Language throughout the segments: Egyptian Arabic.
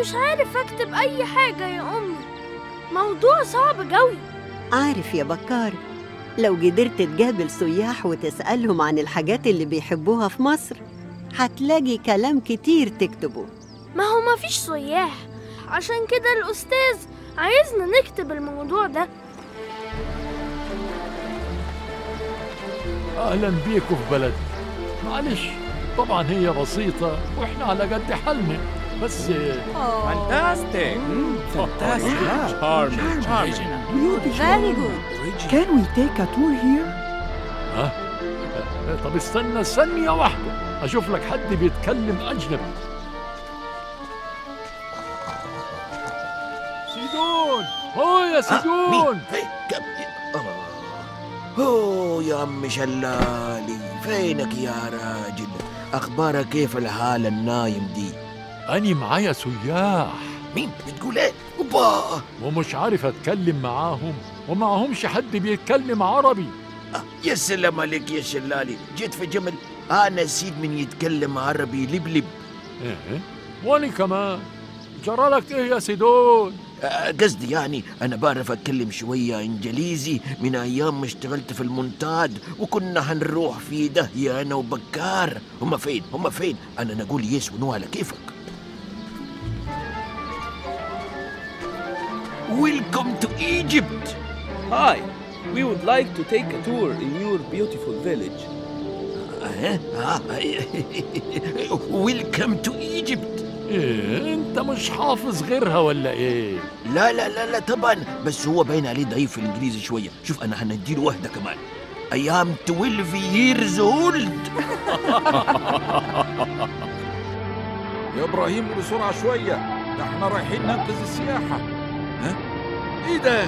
مش عارف أكتب أي حاجة يا أمي موضوع صعب جوي عارف يا بكار لو قدرت تقابل سياح وتسألهم عن الحاجات اللي بيحبوها في مصر هتلاقي كلام كتير تكتبه ما هو مفيش سياح عشان كده الأستاذ عايزنا نكتب الموضوع ده اهلا بيكم في بلدنا معلش طبعا هي بسيطة واحنا على قد حالنا بس Fantastic. Fantastic. Charming. Charming. Very good. Can we take a tour here? ها طب استنى ثانية واحدة اشوف لك حد بيتكلم اجنبي سيدون هو يا سيدون هي، كم آه. اوه يا عم شلالي فينك يا راجل اخبارك كيف الحالة النايم دي اني معايا سياح مين بتقول ايه اوبا ومش عارف اتكلم معاهم ومعهمش حد بيتكلم عربي آه، يا سلام عليك يا شلالي جيت في جمل انا سيد من يتكلم عربي لبلب ايه واني كمان جرالك ايه يا سيدون آه، قصدي يعني انا بعرف اتكلم شويه انجليزي من ايام ما اشتغلت في المونتاد وكنا هنروح في داهيه انا وبكار هم فين هم فين انا نقول يس ونو على كيفك ويلكم تو ايجيبت Hi. We would like to take a tour in your beautiful village. ويلكم تو ايجيبت ايه انت مش حافظ غيرها ولا ايه لا لا لا لا طبعا بس هو باين عليه ضعيف في الانجليزي شويه شوف انا هنديله واحده كمان I am 12 years old يا ابراهيم بسرعه شويه ده احنا رايحين ننقذ السياحه ها ايه ده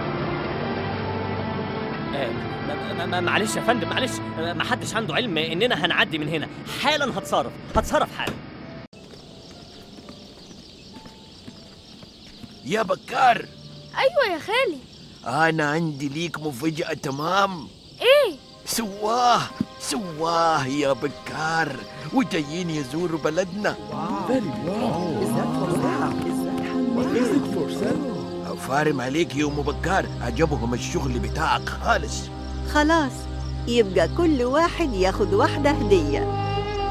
آه، ما- ما- ما- معلش يا فندم معلش آه، ما حدش عنده علم اننا هنعدي من هنا حالا هتصرف هتصرف حالا يا بكار أيوة يا خالي انا عندي ليك مفاجاه تمام إيه سواه سواه يا بكار وجايين يزوروا بلدنا فارم عليك يا ام بكار عجبهم الشغل بتاعك خالص خلاص يبقى كل واحد ياخد واحدة هدية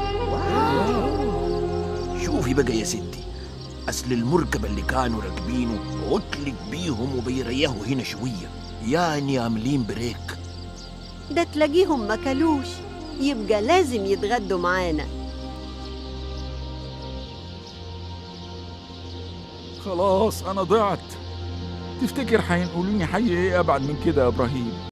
شوفي بقى يا ستي اصل المركب اللي كانوا راكبينه عطلت بيهم وبيريحوا هنا شويه يعني عاملين بريك ده تلاقيهم مكلوش يبقى لازم يتغدوا معانا خلاص انا ضعت تفتكر هينقلوني حي ايه ابعد من كده يا ابراهيم